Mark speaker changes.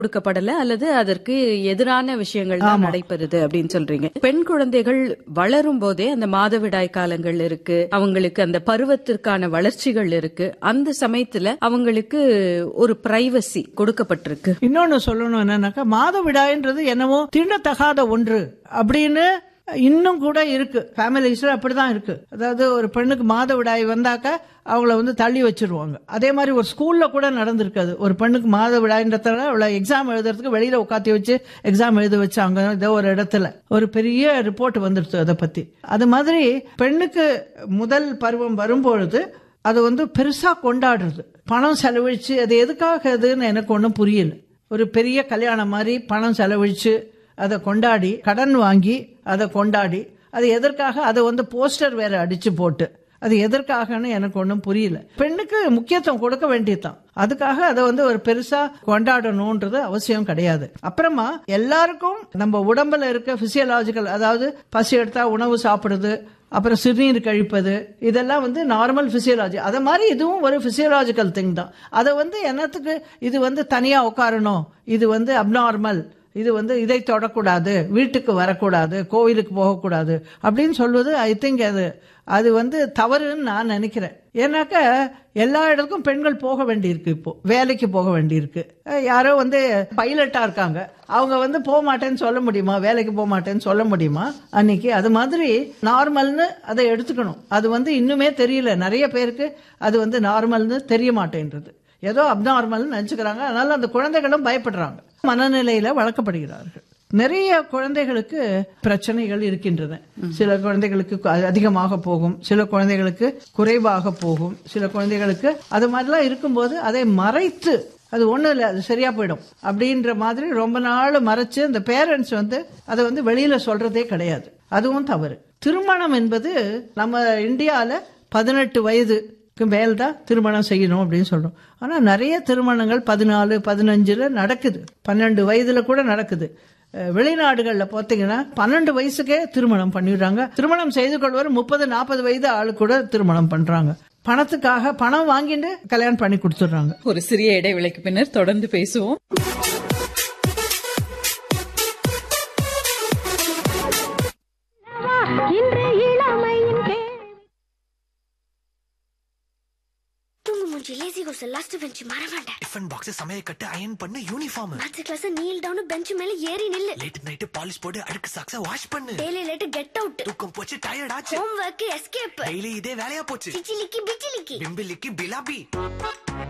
Speaker 1: கொடுக்கப்படல அல்லது அதற்கு எதிரான விஷயங்கள் தான் நடைபெறுது அப்படின்னு சொல்றீங்க பெண் குழந்தைகள் வளரும் போதே அந்த மாதவிடாய் காலங்கள் இருக்கு அவங்களுக்கு அந்த பருவத்திற்கான வளர்ச்சிகள் இருக்கு அந்த சமயத்துல அவங்களுக்கு ஒரு பிரைவசி கொடுக்கப்பட்டிருக்கு
Speaker 2: இன்னொன்னு சொல்லணும் என்னன்னாக்கா மாதவிடாயின்றது என்னவோ தீண்டத்தகாத ஒன்று அப்படின்னு இன்னும் கூட இருக்கு ஃபேமிலிஸ்ல அப்படிதான் இருக்கு அதாவது ஒரு பெண்ணுக்கு மாதவிடாய் வந்தாக்கா அவங்கள வந்து தள்ளி வச்சிருவாங்க அதே மாதிரி ஒரு ஸ்கூல்ல கூட நடந்திருக்காது ஒரு பெண்ணுக்கு மாதவிடாயின்றதால அவளை எக்ஸாம் எழுதுறதுக்கு வெளியில உட்காத்தி வச்சு எக்ஸாம் எழுத வச்சாங்க ஏதோ ஒரு இடத்துல ஒரு பெரிய ரிப்போர்ட் வந்துடுச்சு அதை பத்தி அது மாதிரி பெண்ணுக்கு முதல் பருவம் வரும்பொழுது அது வந்து பெருசா கொண்டாடுறது பணம் செலவழிச்சு அது எதுக்காக அதுன்னு எனக்கு ஒன்றும் புரியல ஒரு பெரிய கல்யாணம் மாதிரி பணம் செலவழிச்சு அதை கொண்டாடி கடன் வாங்கி அதை கொண்டாடி அது எதற்காக அதை வந்து போஸ்டர் வேற அடிச்சு போட்டு அது எதற்காகன்னு எனக்கு ஒன்றும் புரியல பெண்ணுக்கு முக்கியத்துவம் கொடுக்க வேண்டியதுதான் அதுக்காக அதை வந்து ஒரு பெருசா கொண்டாடணும்ன்றது அவசியம் கிடையாது அப்புறமா எல்லாருக்கும் நம்ம உடம்புல இருக்க பிசியலாஜிக்கல் அதாவது பசி எடுத்தா உணவு சாப்பிடுறது அப்புறம் சிறுநீர் கழிப்பது இதெல்லாம் வந்து நார்மல் பிசியலாஜி அதை மாதிரி இதுவும் ஒரு பிசியலாஜிக்கல் திங் தான் அதை வந்து என்னத்துக்கு இது வந்து தனியா உட்காரணும் இது வந்து அப்நார்மல் இது வந்து இதை தொடக்கூடாது வீட்டுக்கு வரக்கூடாது கோவிலுக்கு போகக்கூடாது அப்படின்னு சொல்வது ஐ திங்க் அது அது வந்து தவறுன்னு நான் நினைக்கிறேன் ஏன்னாக்க எல்லா இடத்துக்கும் பெண்கள் போக வேண்டியிருக்கு இப்போ வேலைக்கு போக வேண்டியிருக்கு அஹ் யாரோ வந்து பைலட்டா இருக்காங்க அவங்க வந்து போக மாட்டேன்னு சொல்ல முடியுமா வேலைக்கு போக மாட்டேன்னு சொல்ல முடியுமா அன்னைக்கு அது மாதிரி நார்மல்னு அதை எடுத்துக்கணும் அது வந்து இன்னுமே தெரியல நிறைய பேருக்கு அது வந்து நார்மல்னு தெரிய மாட்டேன்றது ஏதோ அப்நார்மல்னு நினைச்சுக்கிறாங்க அதனால அந்த குழந்தைகளும் பயப்படுறாங்க மனநிலையில வளர்க்கப்படுகிறார்கள் நிறைய குழந்தைகளுக்கு பிரச்சனைகள் இருக்கின்றன சில குழந்தைகளுக்கு அ- அதிகமாக போகும் சில குழந்தைகளுக்கு குறைவாக போகும் சில குழந்தைகளுக்கு அது மாதிரிலாம் இருக்கும்போது அதை மறைத்து அது ஒண்ணும் இல்லை அது சரியா போயிடும் அப்படின்ற மாதிரி ரொம்ப நாள் மறைச்சு அந்த பேரண்ட்ஸ் வந்து அதை வந்து வெளியில சொல்றதே கிடையாது அதுவும் தவறு திருமணம் என்பது நம்ம இந்தியால பதினெட்டு வயதுக்கு மேல் தான் திருமணம் செய்யணும் அப்படின்னு சொல்றோம் ஆனா நிறைய திருமணங்கள் பதினாலு பதினஞ்சுல நடக்குது பன்னெண்டு வயதுல கூட நடக்குது அஹ் வெளிநாடுகள்ல பார்த்தீங்கன்னா பன்னெண்டு வயசுக்கே திருமணம் பண்ணிடுறாங்க திருமணம் செய்து கொள்வர் முப்பது நாற்பது வயது ஆளு கூட திருமணம் பண்றாங்க பணத்துக்காக பணம் வாங்கிட்டு கல்யாணம் பண்ணி கொடுத்துடுறாங்க
Speaker 3: ஒரு சிறிய இடைவேளைக்கு பின்னர் தொடர்ந்து பேசுவோம்
Speaker 4: இன்று இளமையின் கேள்வி
Speaker 5: தூங்கு மூஞ்சி லேசி கோஸ் லாஸ்ட் பெஞ்ச் மறவாண்ட
Speaker 6: டிஃபன் பாக்ஸ் சமையல் கட்டு அயன் பண்ணு uniform
Speaker 5: maths class kneel down bench மேல ஏறி நில்லு
Speaker 6: லேட் நைட் பாலிஷ் போட்டு அழுக்கு சாக்ஸ வாஷ் பண்ணு
Speaker 5: டெய்லி லேட் கெட் அவுட்
Speaker 6: தூக்கம் போச்சு டயர்ட் ஆச்சு
Speaker 5: ஹோம் ஒர்க் எஸ்கேப்
Speaker 6: டெய்லி இதே வேலையா போச்சு
Speaker 5: சிச்சிலிக்கி பிச்சிலிக்கி
Speaker 6: பிம்பிலிக்கு பிலாபி